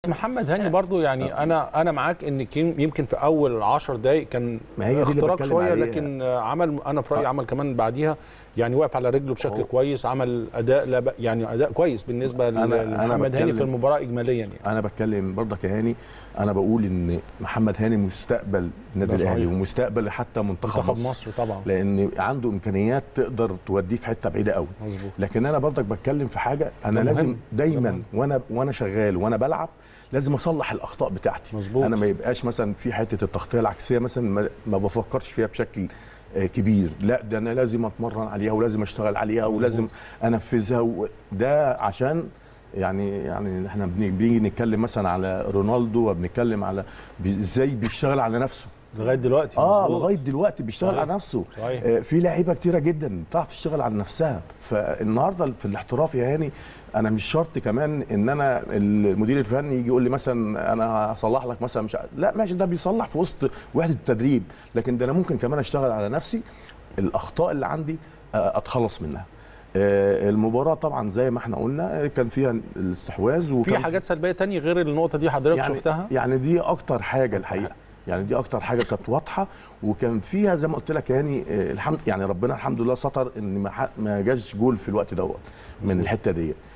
بس محمد هاني برضو يعني انا انا معاك ان كين- يمكن في اول 10 دقائق كان ما هي دي اللي اختراق بتكلم شويه عليها. لكن آه، عمل انا في رايي عمل كمان بعديها يعني واقف على رجله بشكل هو- كويس عمل اداء لا ب- يعني اداء كويس بالنسبه أنا- أنا لمحمد هاني في بتكلم- المباراه اجماليا يعني انا بتكلم برضك يا هاني انا بقول ان محمد هاني مستقبل النادي ده صحيح. الاهلي ومستقبل حتى منتخب, منتخب مصر, مصر طبعا لان عنده امكانيات تقدر توديه في حته بعيده قوي مظبوط لكن انا برضك بتكلم في حاجه انا ده لازم مهم. ده دايما مهم. وانا وانا شغال وانا بلعب لازم اصلح الاخطاء بتاعتي مظبوط. انا ما يبقاش مثلا في حته التغطيه العكسيه مثلا ما, ما بفكرش فيها بشكل آه، كبير لا ده انا لازم اتمرن عليها ولازم اشتغل عليها ولازم انفذها و- ده عشان يعني يعني احنا بنيجي بنيجي نتكلم مثلا على رونالدو وبنتكلم على بي- ازاي بيشتغل على نفسه لغايه دلوقتي اه مظبوط. لغايه دلوقتي بيشتغل صحيح. على نفسه صحيح. آه في لعيبه كتيره جدا بتعرف تشتغل على نفسها فالنهارده في الاحتراف يا هاني انا مش شرط كمان ان انا المدير الفني يجي يقول لي مثلا انا هصلح لك مثلا مش ع- لا ماشي ده بيصلح في وسط وحده التدريب لكن ده انا ممكن كمان اشتغل على نفسي الاخطاء اللي عندي آه، اتخلص منها آه، المباراه طبعا زي ما احنا قلنا كان فيها الاستحواذ وكان في حاجات سلبيه تانية غير النقطه دي حضرتك يعني شفتها يعني دي اكتر حاجه الحقيقه يعني دي اكتر حاجه كانت واضحه وكان فيها زي ما قلت لك يعني آه، الحمد يعني ربنا الحمد لله ستر ان ما ح- ما جاش جول في الوقت دوت من الحته دي